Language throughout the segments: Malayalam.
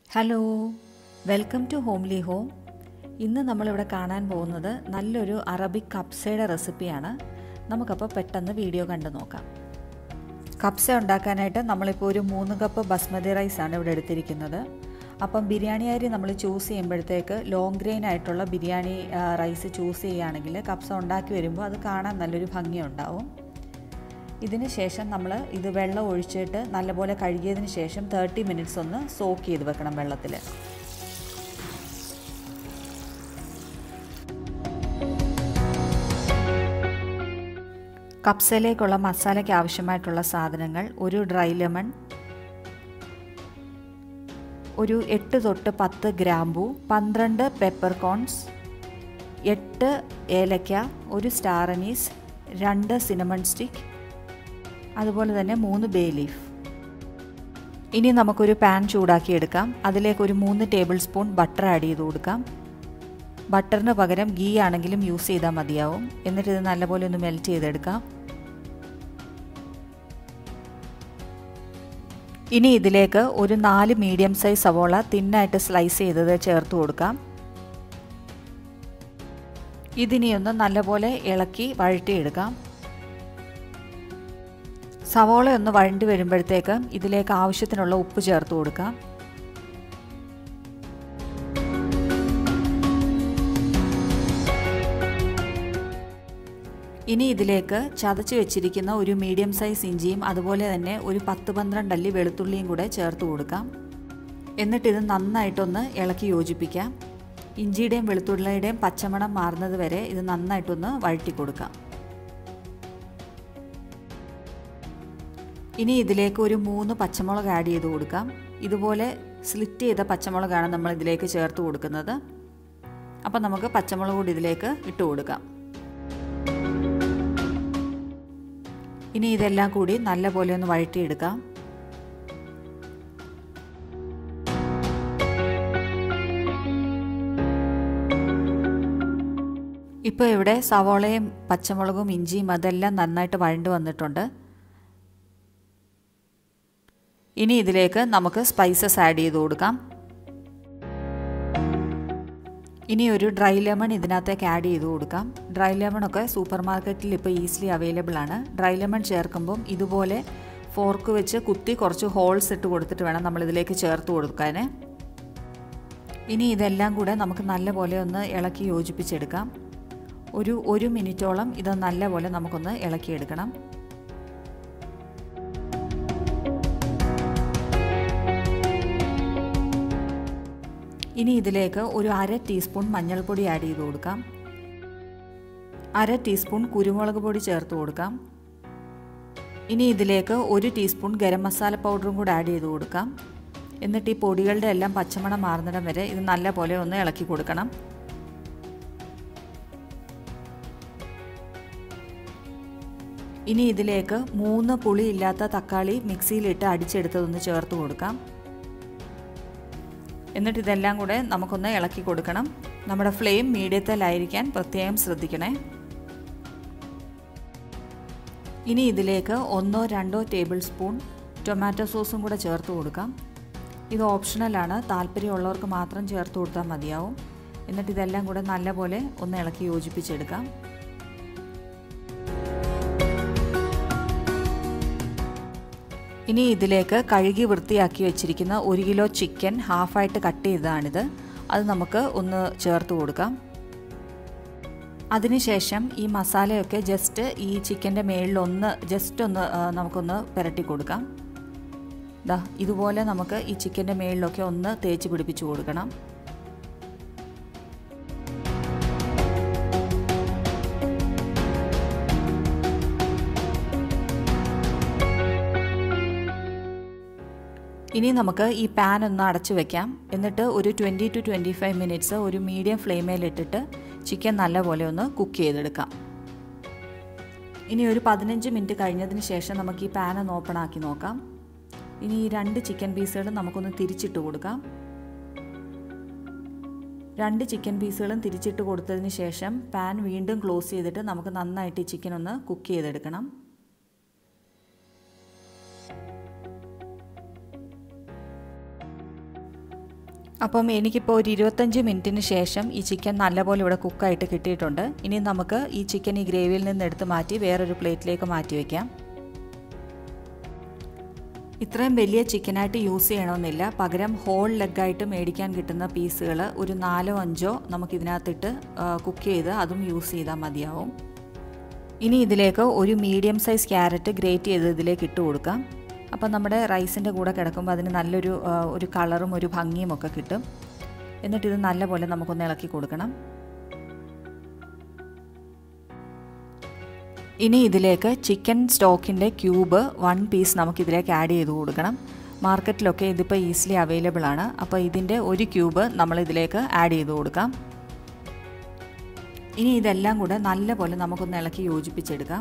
hello welcome to homely home ഇന്ന് നമ്മളിവിടെ കാണാൻ പോകുന്നത് നല്ലൊരു അറബിക് കപ്സയുടെ റെസിപ്പിയാണ് നമുക്കപ്പോൾ പെട്ടെന്ന് വീഡിയോ കണ്ടു നോക്കാം കപ്സ ഉണ്ടാക്കാനായിട്ട് നമ്മളിപ്പോൾ ഒരു മൂന്ന് കപ്പ് ബസ്മതി റൈസാണ് ഇവിടെ എടുത്തിരിക്കുന്നത് അപ്പം ബിരിയാണി അരി നമ്മൾ ചൂസ് ചെയ്യുമ്പോഴത്തേക്ക് ലോങ് ഗ്രെയിൻ ആയിട്ടുള്ള ബിരിയാണി റൈസ് ചൂസ് ചെയ്യുകയാണെങ്കിൽ കപ്സ ഉണ്ടാക്കി വരുമ്പോൾ അത് കാണാൻ നല്ലൊരു ഭംഗിയുണ്ടാവും ഇതിന് ശേഷം നമ്മൾ ഇത് വെള്ളം ഒഴിച്ചിട്ട് നല്ലപോലെ കഴുകിയതിന് ശേഷം തേർട്ടി മിനിറ്റ്സ് ഒന്ന് സോക്ക് ചെയ്ത് വെക്കണം വെള്ളത്തിൽ കപ്സയിലേക്കുള്ള മസാലയ്ക്ക് ആവശ്യമായിട്ടുള്ള സാധനങ്ങൾ ഒരു ഡ്രൈ ലെമൺ ഒരു എട്ട് തൊട്ട് പത്ത് ഗ്രാമ്പു പന്ത്രണ്ട് പെപ്പർ കോൺസ് എട്ട് ഏലക്ക ഒരു സ്റ്റാർ അനീസ് രണ്ട് സിനമൺ സ്റ്റിക്ക് അതുപോലെ തന്നെ മൂന്ന് ബേ ലീഫ് ഇനി നമുക്കൊരു പാൻ ചൂടാക്കി എടുക്കാം അതിലേക്ക് ഒരു മൂന്ന് ടേബിൾ സ്പൂൺ ബട്ടർ ആഡ് ചെയ്ത് കൊടുക്കാം ബട്ടറിന് പകരം ഗീ ആണെങ്കിലും യൂസ് ചെയ്താൽ മതിയാവും എന്നിട്ട് ഇത് നല്ലപോലെ ഒന്ന് മെൽറ്റ് ചെയ്തെടുക്കാം ഇനി ഇതിലേക്ക് ഒരു നാല് മീഡിയം സൈസ് സവോള തിന്നായിട്ട് സ്ലൈസ് ചെയ്തത് ചേർത്ത് കൊടുക്കാം ഇതിനി ഒന്ന് നല്ലപോലെ ഇളക്കി വഴറ്റിയെടുക്കാം സവോള ഒന്ന് വഴണ്ടി വരുമ്പോഴത്തേക്ക് ഇതിലേക്ക് ആവശ്യത്തിനുള്ള ഉപ്പ് ചേർത്ത് കൊടുക്കാം ഇനി ഇതിലേക്ക് ചതച്ച് വെച്ചിരിക്കുന്ന ഒരു മീഡിയം സൈസ് ഇഞ്ചിയും അതുപോലെ തന്നെ ഒരു പത്ത് പന്ത്രണ്ട് അല്ലി വെളുത്തുള്ളിയും കൂടെ ചേർത്ത് കൊടുക്കാം എന്നിട്ട് ഇത് നന്നായിട്ടൊന്ന് ഇളക്കി യോജിപ്പിക്കാം ഇഞ്ചിയുടെയും വെളുത്തുള്ളിയുടെയും പച്ചമണം മാറുന്നത് വരെ ഇത് നന്നായിട്ടൊന്ന് വഴറ്റി കൊടുക്കാം ഇനി ഇതിലേക്ക് ഒരു മൂന്ന് പച്ചമുളക് ആഡ് ചെയ്ത് കൊടുക്കാം ഇതുപോലെ സ്ലിറ്റ് ചെയ്ത പച്ചമുളകാണ് നമ്മൾ ഇതിലേക്ക് ചേർത്ത് കൊടുക്കുന്നത് അപ്പം നമുക്ക് പച്ചമുളക് കൂടി ഇതിലേക്ക് ഇട്ട് കൊടുക്കാം ഇനി ഇതെല്ലാം കൂടി നല്ലപോലെ ഒന്ന് വഴറ്റിയെടുക്കാം ഇപ്പോൾ ഇവിടെ സവോളയും പച്ചമുളകും ഇഞ്ചിയും അതെല്ലാം നന്നായിട്ട് വഴണ്ട് വന്നിട്ടുണ്ട് ഇനി ഇതിലേക്ക് നമുക്ക് സ്പൈസസ് ആഡ് ചെയ്ത് കൊടുക്കാം ഇനി ഒരു ഡ്രൈ ലെമൺ ഇതിനകത്തേക്ക് ആഡ് ചെയ്ത് കൊടുക്കാം ഡ്രൈ ലെമണൊക്കെ സൂപ്പർ മാർക്കറ്റിൽ ഇപ്പോൾ ഈസിലി അവൈലബിൾ ആണ് ഡ്രൈ ലെമൺ ചേർക്കുമ്പം ഇതുപോലെ ഫോർക്ക് വെച്ച് കുത്തി കുറച്ച് ഹോൾസ് ഇട്ട് കൊടുത്തിട്ട് വേണം നമ്മൾ ഇതിലേക്ക് ചേർത്ത് കൊടുക്കാൻ ഇനി ഇതെല്ലാം കൂടെ നമുക്ക് നല്ലപോലെ ഒന്ന് ഇളക്കി യോജിപ്പിച്ചെടുക്കാം ഒരു ഒരു മിനിറ്റോളം ഇത് നല്ലപോലെ നമുക്കൊന്ന് ഇളക്കിയെടുക്കണം ഇനി ഇതിലേക്ക് ഒരു അര ടീസ്പൂൺ മഞ്ഞൾപ്പൊടി ആഡ് ചെയ്ത് കൊടുക്കാം അര ടീസ്പൂൺ കുരുമുളക് പൊടി ചേർത്ത് കൊടുക്കാം ഇനി ഇതിലേക്ക് ഒരു ടീസ്പൂൺ ഗരം മസാല പൗഡറും കൂടെ ആഡ് ചെയ്ത് കൊടുക്കാം എന്നിട്ട് ഈ പൊടികളുടെ എല്ലാം പച്ചമണം മാറുന്നിടം വരെ ഇത് നല്ലപോലെ ഒന്ന് ഇളക്കി കൊടുക്കണം ഇനി ഇതിലേക്ക് മൂന്ന് പുളിയില്ലാത്ത തക്കാളി മിക്സിയിലിട്ട് അടിച്ചെടുത്തതൊന്ന് ചേർത്ത് കൊടുക്കാം എന്നിട്ട് ഇതെല്ലാം കൂടെ നമുക്കൊന്ന് ഇളക്കി കൊടുക്കണം നമ്മുടെ ഫ്ലെയിം മീഡിയത്തിലായിരിക്കാൻ പ്രത്യേകം ശ്രദ്ധിക്കണേ ഇനി ഇതിലേക്ക് ഒന്നോ രണ്ടോ ടേബിൾ സ്പൂൺ ടൊമാറ്റോ സോസും കൂടെ ചേർത്ത് കൊടുക്കാം ഇത് ഓപ്ഷണലാണ് താല്പര്യമുള്ളവർക്ക് മാത്രം ചേർത്ത് കൊടുത്താൽ മതിയാവും എന്നിട്ട് ഇതെല്ലാം കൂടെ നല്ലപോലെ ഒന്ന് ഇളക്കി യോജിപ്പിച്ചെടുക്കാം ഇനി ഇതിലേക്ക് കഴുകി വൃത്തിയാക്കി വെച്ചിരിക്കുന്ന ഒരു കിലോ ചിക്കൻ ഹാഫായിട്ട് കട്ട് ചെയ്തതാണിത് അത് നമുക്ക് ഒന്ന് ചേർത്ത് കൊടുക്കാം അതിനുശേഷം ഈ മസാലയൊക്കെ ജസ്റ്റ് ഈ ചിക്കൻ്റെ മേളിലൊന്ന് ജസ്റ്റ് ഒന്ന് നമുക്കൊന്ന് പുരട്ടി കൊടുക്കാം ദാ ഇതുപോലെ നമുക്ക് ഈ ചിക്കൻ്റെ മേളിലൊക്കെ ഒന്ന് തേച്ച് പിടിപ്പിച്ച് കൊടുക്കണം ഇനി നമുക്ക് ഈ പാൻ ഒന്ന് അടച്ചു വെക്കാം എന്നിട്ട് ഒരു twenty to twenty five minutes ഒരു മീഡിയം ഫ്ലെയിമിലിട്ടിട്ട് ചിക്കൻ നല്ലപോലെ ഒന്ന് കുക്ക് ചെയ്തെടുക്കാം ഇനി ഒരു പതിനഞ്ച് മിനിറ്റ് കഴിഞ്ഞതിന് ശേഷം നമുക്ക് ഈ പാൻ ഒന്ന് ഓപ്പൺ ആക്കി നോക്കാം ഇനി ഈ രണ്ട് ചിക്കൻ പീസുകളും നമുക്കൊന്ന് തിരിച്ചിട്ട് കൊടുക്കാം രണ്ട് ചിക്കൻ പീസുകളും തിരിച്ചിട്ട് കൊടുത്തതിന് ശേഷം പാൻ വീണ്ടും ക്ലോസ് ചെയ്തിട്ട് നമുക്ക് നന്നായിട്ട് ഈ ചിക്കൻ ഒന്ന് കുക്ക് ചെയ്തെടുക്കണം അപ്പം എനിക്കിപ്പോൾ ഒരു ഇരുപത്തഞ്ച് മിനിറ്റിന് ശേഷം ഈ ചിക്കൻ നല്ലപോലെ ഇവിടെ കുക്കായിട്ട് കിട്ടിയിട്ടുണ്ട് ഇനി നമുക്ക് ഈ ചിക്കൻ ഈ ഗ്രേവിയിൽ നിന്ന് എടുത്ത് മാറ്റി വേറൊരു പ്ലേറ്റിലേക്ക് മാറ്റി വയ്ക്കാം ഇത്രയും വലിയ ചിക്കനായിട്ട് യൂസ് ചെയ്യണമെന്നില്ല പകരം ഹോൾ ലെഗായിട്ട് മേടിക്കാൻ കിട്ടുന്ന പീസുകൾ ഒരു നാലോ അഞ്ചോ നമുക്കിതിനകത്തിട്ട് കുക്ക് ചെയ്ത് അതും യൂസ് ചെയ്താൽ മതിയാവും ഇനി ഇതിലേക്ക് ഒരു മീഡിയം സൈസ് ക്യാരറ്റ് ഗ്രേറ്റ് ചെയ്ത് ഇതിലേക്ക് ഇട്ട് കൊടുക്കാം അപ്പം നമ്മുടെ റൈസിൻ്റെ കൂടെ കിടക്കുമ്പോൾ അതിന് നല്ലൊരു ഒരു കളറും ഒരു ഭംഗിയും ഒക്കെ കിട്ടും എന്നിട്ട് ഇത് നല്ലപോലെ നമുക്കൊന്ന് ഇളക്കി കൊടുക്കണം ഇനി ഇതിലേക്ക് ചിക്കൻ സ്റ്റോക്കിൻ്റെ ക്യൂബ് വൺ പീസ് നമുക്കിതിലേക്ക് ആഡ് ചെയ്ത് കൊടുക്കണം മാർക്കറ്റിലൊക്കെ ഇതിപ്പോൾ ഈസിലി അവൈലബിൾ ആണ് അപ്പോൾ ഇതിൻ്റെ ഒരു ക്യൂബ് നമ്മൾ ഇതിലേക്ക് ആഡ് ചെയ്ത് കൊടുക്കാം ഇനി ഇതെല്ലാം കൂടെ നല്ലപോലെ നമുക്കൊന്ന് ഇളക്കി യോജിപ്പിച്ചെടുക്കാം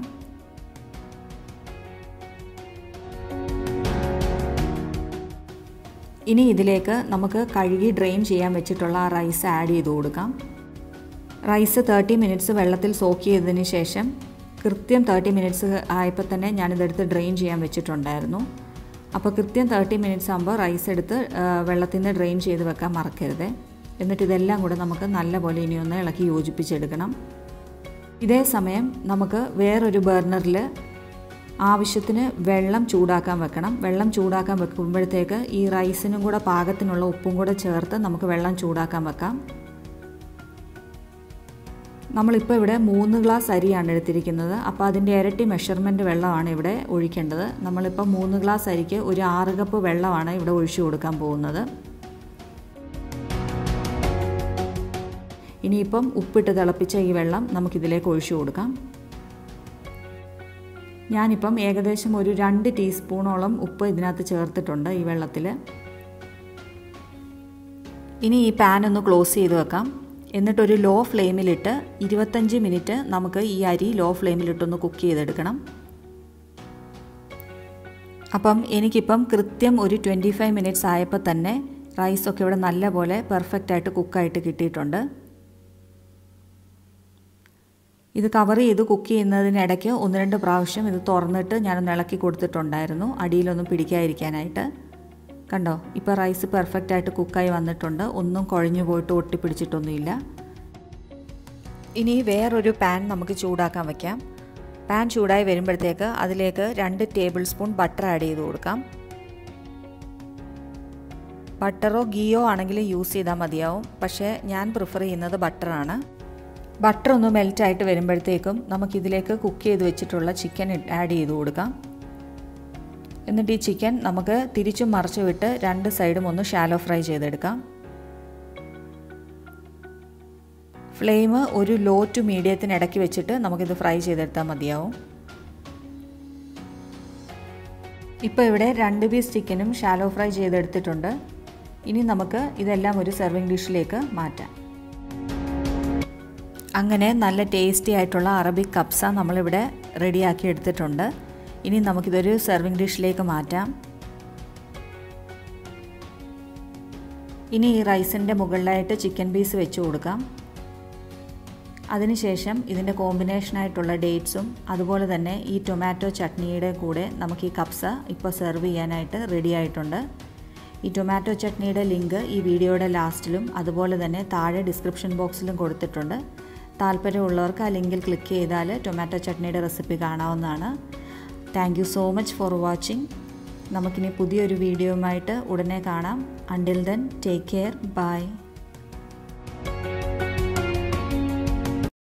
ഇനി ഇതിലേക്ക് നമുക്ക് കഴുകി ഡ്രെയിൻ ചെയ്യാൻ വെച്ചിട്ടുള്ള ആ റൈസ് ആഡ് ചെയ്ത് കൊടുക്കാം റൈസ് തേർട്ടി മിനിറ്റ്സ് വെള്ളത്തിൽ സോക്ക് ചെയ്തതിന് ശേഷം കൃത്യം തേർട്ടി മിനിറ്റ്സ് ആയപ്പോൾ തന്നെ ഞാനിതെടുത്ത് ഡ്രെയിൻ ചെയ്യാൻ വെച്ചിട്ടുണ്ടായിരുന്നു അപ്പോൾ കൃത്യം തേർട്ടി മിനിറ്റ്സ് ആകുമ്പോൾ റൈസ് എടുത്ത് വെള്ളത്തിൽ നിന്ന് ഡ്രെയിൻ ചെയ്ത് വെക്കാൻ മറക്കരുത് എന്നിട്ട് ഇതെല്ലാം കൂടെ നമുക്ക് നല്ലപോലെ ഇനി ഒന്ന് ഇളക്കി യോജിപ്പിച്ചെടുക്കണം ഇതേ സമയം നമുക്ക് വേറൊരു ബർണറിൽ ആവശ്യത്തിന് വെള്ളം ചൂടാക്കാൻ വെക്കണം വെള്ളം ചൂടാക്കാൻ വെക്കുമ്പോഴത്തേക്ക് ഈ റൈസിനും കൂടെ പാകത്തിനുള്ള ഉപ്പും കൂടെ ചേർത്ത് നമുക്ക് വെള്ളം ചൂടാക്കാൻ വെക്കാം നമ്മളിപ്പോൾ ഇവിടെ മൂന്ന് ഗ്ലാസ് അരിയാണ് എടുത്തിരിക്കുന്നത് അപ്പോൾ അതിൻ്റെ ഇരട്ടി മെഷർമെൻറ്റ് വെള്ളമാണ് ഇവിടെ ഒഴിക്കേണ്ടത് നമ്മളിപ്പോൾ മൂന്ന് ഗ്ലാസ് അരിക്ക് ഒരു ആറ് കപ്പ് വെള്ളമാണ് ഇവിടെ ഒഴിച്ചു കൊടുക്കാൻ പോകുന്നത് ഇനിയിപ്പം ഉപ്പിട്ട് തിളപ്പിച്ച ഈ വെള്ളം നമുക്കിതിലേക്ക് ഒഴിച്ചു കൊടുക്കാം ഞാനിപ്പം ഏകദേശം ഒരു രണ്ട് ടീസ്പൂണോളം ഉപ്പ് ഇതിനകത്ത് ചേർത്തിട്ടുണ്ട് ഈ വെള്ളത്തിൽ ഇനി ഈ പാൻ ഒന്ന് ക്ലോസ് ചെയ്ത് വെക്കാം എന്നിട്ടൊരു ലോ ഫ്ലെയിമിലിട്ട് ഇരുപത്തഞ്ച് മിനിറ്റ് നമുക്ക് ഈ അരി ലോ ഫ്ലെയിമിലിട്ടൊന്ന് കുക്ക് ചെയ്തെടുക്കണം അപ്പം എനിക്കിപ്പം കൃത്യം ഒരു ട്വൻറ്റി ഫൈവ് മിനിറ്റ്സ് ആയപ്പോൾ തന്നെ റൈസൊക്കെ ഇവിടെ നല്ലപോലെ പെർഫെക്റ്റായിട്ട് കുക്കായിട്ട് കിട്ടിയിട്ടുണ്ട് ഇത് കവർ ചെയ്ത് കുക്ക് ചെയ്യുന്നതിനിടയ്ക്ക് ഒന്ന് രണ്ട് പ്രാവശ്യം ഇത് തുറന്നിട്ട് ഞാനൊന്ന് ഇളക്കി കൊടുത്തിട്ടുണ്ടായിരുന്നു അടിയിലൊന്നും പിടിക്കാതിരിക്കാനായിട്ട് കണ്ടോ ഇപ്പോൾ റൈസ് പെർഫെക്റ്റ് ആയിട്ട് കുക്കായി വന്നിട്ടുണ്ട് ഒന്നും കുഴഞ്ഞു പോയിട്ട് ഒട്ടിപ്പിടിച്ചിട്ടൊന്നുമില്ല ഇനി വേറൊരു പാൻ നമുക്ക് ചൂടാക്കാൻ വയ്ക്കാം പാൻ ചൂടായി വരുമ്പോഴത്തേക്ക് അതിലേക്ക് രണ്ട് ടേബിൾ സ്പൂൺ ബട്ടർ ആഡ് ചെയ്ത് കൊടുക്കാം ബട്ടറോ ഗീയോ ആണെങ്കിലും യൂസ് ചെയ്താൽ മതിയാവും പക്ഷേ ഞാൻ പ്രിഫർ ചെയ്യുന്നത് ബട്ടറാണ് ബട്ടർ ഒന്ന് മെൽറ്റായിട്ട് വരുമ്പോഴത്തേക്കും നമുക്കിതിലേക്ക് കുക്ക് ചെയ്ത് വെച്ചിട്ടുള്ള ചിക്കൻ ആഡ് ചെയ്ത് കൊടുക്കാം എന്നിട്ട് ഈ ചിക്കൻ നമുക്ക് തിരിച്ചും മറിച്ചു വിട്ട് രണ്ട് സൈഡും ഒന്ന് ഷാലോ ഫ്രൈ ചെയ്തെടുക്കാം ഫ്ലെയിം ഒരു ലോ ടു മീഡിയത്തിന് ഇടയ്ക്ക് വെച്ചിട്ട് നമുക്കിത് ഫ്രൈ ചെയ്തെടുത്താൽ മതിയാവും ഇപ്പോൾ ഇവിടെ രണ്ട് പീസ് ചിക്കനും ഷാലോ ഫ്രൈ ചെയ്തെടുത്തിട്ടുണ്ട് ഇനി നമുക്ക് ഇതെല്ലാം ഒരു സെർവിങ് ഡിഷിലേക്ക് മാറ്റാം അങ്ങനെ നല്ല ടേസ്റ്റി ആയിട്ടുള്ള അറബിക് കപ്സ നമ്മളിവിടെ റെഡിയാക്കി എടുത്തിട്ടുണ്ട് ഇനി നമുക്കിതൊരു സെർവിങ് ഡിഷിലേക്ക് മാറ്റാം ഇനി ഈ റൈസിൻ്റെ മുകളിലായിട്ട് ചിക്കൻ പീസ് വെച്ച് കൊടുക്കാം അതിനുശേഷം ഇതിൻ്റെ കോമ്പിനേഷനായിട്ടുള്ള ഡേറ്റ്സും അതുപോലെ തന്നെ ഈ ടൊമാറ്റോ ചട്നിയുടെ കൂടെ നമുക്ക് ഈ കപ്സ ഇപ്പോൾ സെർവ് ചെയ്യാനായിട്ട് റെഡി ആയിട്ടുണ്ട് ഈ ടൊമാറ്റോ ചട്നിയുടെ ലിങ്ക് ഈ വീഡിയോയുടെ ലാസ്റ്റിലും അതുപോലെ തന്നെ താഴെ ഡിസ്ക്രിപ്ഷൻ ബോക്സിലും കൊടുത്തിട്ടുണ്ട് താല്പര്യമുള്ളവർക്ക് ആ ലിങ്കിൽ ക്ലിക്ക് ചെയ്താൽ ടൊമാറ്റോ ചട്നിയുടെ റെസിപ്പി കാണാവുന്നതാണ് thank you so much for watching നമുക്കിനി പുതിയൊരു വീഡിയോയുമായിട്ട് ഉടനെ കാണാം until then take care by